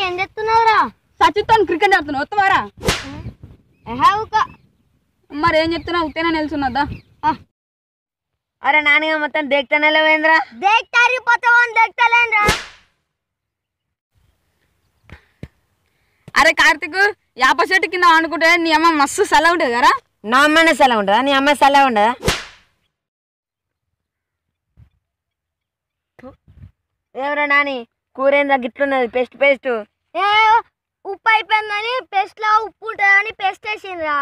ఏం చెప్తున్నావురా సచిత్తో క్రికెట్ ఆడుతున్నావు వస్తావారా ఎహావుక మరి ఏం చెప్తున్నావు ఉత్తేనా నిల్చున్నదా అరే నాన్నగా మొత్తం దేక్తానే లేవేంద్రా దేక్తారి పోతావని దేక్తలేనురా అరే కార్తిక్ యాప చెట్టు కింద అనుకుంటే నీ అమ్మ మస్తు సల ఉంటుంది కదా నా అమ్మాయినే సెలవు ఉండదా నీ అమ్మాయి సెలవు ఉండదా ఏమరా నాని కూర ఏందా గిట్లున్నది పేస్ట్ పేస్ట్ ఏ ఉప్పు అయిపోయిందని పేస్ట్ లో ఉప్పు ఉంటుందని పేస్ట్ వేసిండ్రా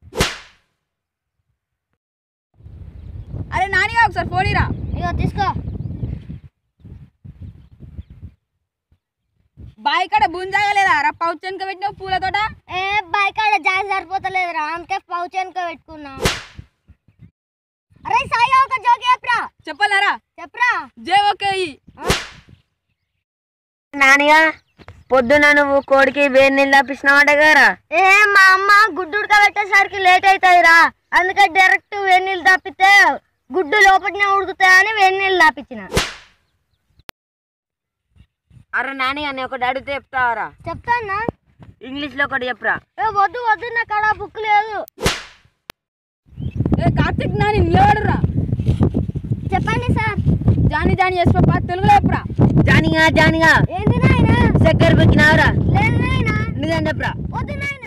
అరే నానిగా ఒకసారి ఫోన్ ఇరా ఇగో తీసుకో బాయ్ కాడ బుంజాగలేదా రా పౌచ్ వెనుక పెట్టినావు పూలతోట ఏ బైక్ ఆడ జాస్ సరిపోతలేదురా అందుకే పౌచ్ వెనుక పెట్టుకున్నా అరే సాయి ఒక జోక్ చెప్పరా చెప్పలేరా చెప్పరా జే ఓకే ఇయ్యి. నానిగా పొద్దున నువ్వు కోడికి వేడి నీళ్ళు తప్పించినావంట కదరా ఏ మా అమ్మ గుడ్డు ఉడకబెట్టేసరికి లేట్ అవుతుందిరా అందుకే డైరెక్ట్ వేడి నీళ్ళు తప్పితే గుడ్డు లోపలనే ఉడుకుతాయని వేడి నీళ్ళు తప్పించిన అరే నానిగా నేను ఒకటి అడిగితే చెప్తావరా చెప్తానా ఇంగ్లీష్లో ఒకటి చెప్పురా ఏ వద్దు వద్దు నా కాడ బుక్ లేదు ఏ కార్తిక్ నాని నిలబడరా చెప్పండి సార్ జాని జాని చేసి పాప తెలుగులో చెప్పురా జానిగా జానిగా ఏంది నాయనా చక్కెర పెట్టినావురా లేదు నాయనా నిజం చెప్పురా వద్దు నాయనా